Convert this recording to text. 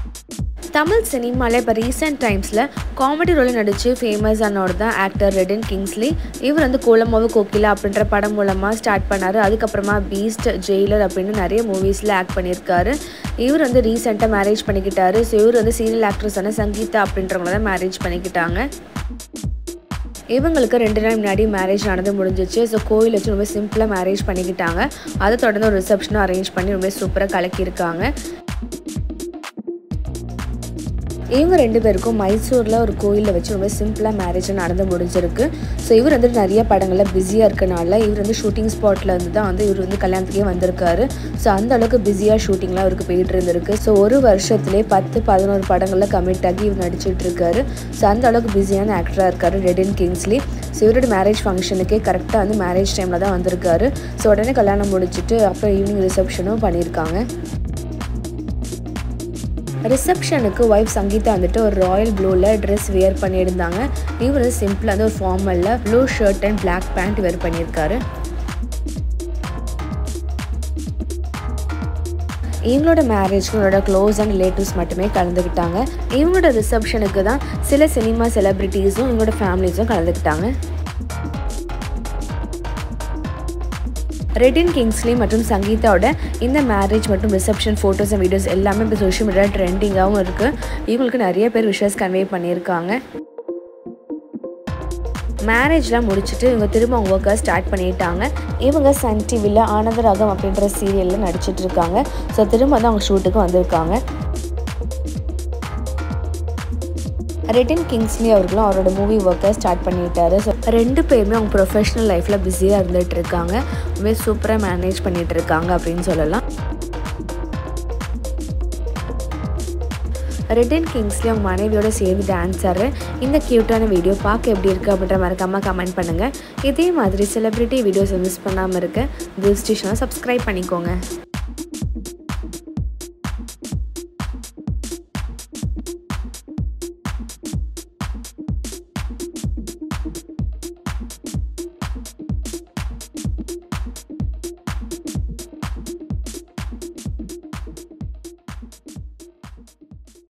தமிழ் சினிமாவில் இப்போ ரீசெண்ட் டைம்ஸில் காமெடி ரோலில் நடித்து ஃபேமஸ் ஆனவர் தான் ஆக்டர் ரெடின் கிங்ஸ்லி இவர் வந்து கோலமாவு கோகிலா அப்படின்ற படம் மூலமாக ஸ்டார்ட் பண்ணார் அதுக்கப்புறமா பீஸ்ட் ஜெயிலர் அப்படின்னு நிறைய மூவிஸில் ஆக்ட் பண்ணியிருக்காரு இவர் வந்து ரீசெண்டாக மேரேஜ் பண்ணிக்கிட்டாரு ஸோ இவர் வந்து சீரியல் ஆக்ட்ரஸான சங்கீதா அப்படின்றவங்கள தான் மேரேஜ் பண்ணிக்கிட்டாங்க இவங்களுக்கு ரெண்டு நாள் முன்னாடி மேரேஜ் நடந்து முடிஞ்சிச்சு ஸோ கோயில் வச்சு ரொம்ப சிம்பிளாக மேரேஜ் பண்ணிக்கிட்டாங்க அதை தொடர்ந்து ஒரு ரிசப்ஷனும் அரேஞ்ச் பண்ணி ரொம்ப சூப்பராக கலக்கியிருக்காங்க இவங்க ரெண்டு பேருக்கும் மைசூரில் ஒரு கோயிலில் வச்சு ரொம்ப சிம்பிளாக மேரேஜ் நடந்து முடிஞ்சிருக்கு ஸோ இவர் வந்து நிறைய படங்களில் பிஸியாக இருக்கனால இவர் வந்து ஷூட்டிங் ஸ்பாட்டில் இருந்து தான் வந்து இவர் வந்து கல்யாணத்துக்கே வந்திருக்காரு ஸோ அந்த அளவுக்கு பிஸியாக ஷூட்டிங்லாம் அவருக்கு போயிட்டு இருந்திருக்கு ஸோ ஒரு வருஷத்துலேயே பத்து பதினோரு படங்களில் கமிட் ஆகி இவர் நடிச்சிட்டு இருக்காரு ஸோ அந்த அளவுக்கு பிஸியான ஆக்டராக இருக்காரு ரெடின் கிங்ஸ்லி ஸோ இவரோட மேரேஜ் ஃபங்க்ஷனுக்கே கரெக்டாக வந்து மேரேஜ் டைமில் தான் வந்திருக்காரு ஸோ உடனே கல்யாணம் முடிச்சுட்டு அப்புறம் ஈவினிங் ரிசப்ஷனும் பண்ணியிருக்காங்க ரிசப்ஷனுக்கு ஒய்ஃப் சங்கீதா வந்துட்டு ஒரு ராயல் ப்ளூவில் ட்ரெஸ் வியர் பண்ணியிருந்தாங்க இவர் வந்து சிம்பிளாக வந்து ஒரு ஃபார்மலில் blue shirt and black pant wear பண்ணியிருக்காரு இவங்களோட மேரேஜ்க்கு இவங்களோட க்ளோஸ் அண்ட் ரிலேட்டிவ்ஸ் மட்டுமே கலந்துக்கிட்டாங்க இவங்களோட ரிசப்ஷனுக்கு தான் சில சினிமா செலிப்ரிட்டிஸும் இவங்களோட ஃபேமிலிஸும் கலந்துக்கிட்டாங்க ரெடின் கிங்ஸ்லி மற்றும் சங்கீதாவோட இந்த மேரேஜ் மற்றும் ரிசப்ஷன் ஃபோட்டோஸ் அண்ட் வீடியோஸ் எல்லாமே இப்போ சோஷியல் மீடியா ட்ரெண்டிங்காகவும் இருக்குது இவங்களுக்கு நிறைய பேர் விஷஸ் கன்வே பண்ணியிருக்காங்க மேரேஜ்லாம் முடிச்சுட்டு இவங்க திரும்ப அவங்க ஒர்க்கை ஸ்டார்ட் பண்ணிட்டாங்க இவங்க சன் டிவியில் ஆனந்தராகம் அப்படின்ற சீரியலில் நடிச்சிட்டு இருக்காங்க ஸோ திரும்ப வந்து அவங்க ஷூட்டுக்கு வந்திருக்காங்க ரெட்டின் கிங்ஸ்லி அவர்களும் அவரோட மூவி ஒர்க்கை ஸ்டார்ட் பண்ணிட்டாரு ஸோ ரெண்டு பேருமே அவங்க ப்ரொஃபஷனல் லைஃப்பில் பிஸியாக இருந்துகிட்டு இருக்காங்க ரொம்ப சூப்பராக மேனேஜ் பண்ணிகிட்டு இருக்காங்க அப்படின்னு சொல்லலாம் ரெட்டின் கிங்ஸ்லி அவங்க மனைவியோட சேர்ந்து டான்ஸ் ஆடுற இந்த க்யூட்டான வீடியோ பார்க்க எப்படி இருக்குது அப்படின்ற மறக்காமல் கமெண்ட் பண்ணுங்கள் இதே மாதிரி செலிப்ரிட்டி வீடியோஸை மிஸ் பண்ணாமல் இருக்க தில் ஸ்டேஷனை சப்ஸ்கிரைப் பண்ணிக்கோங்க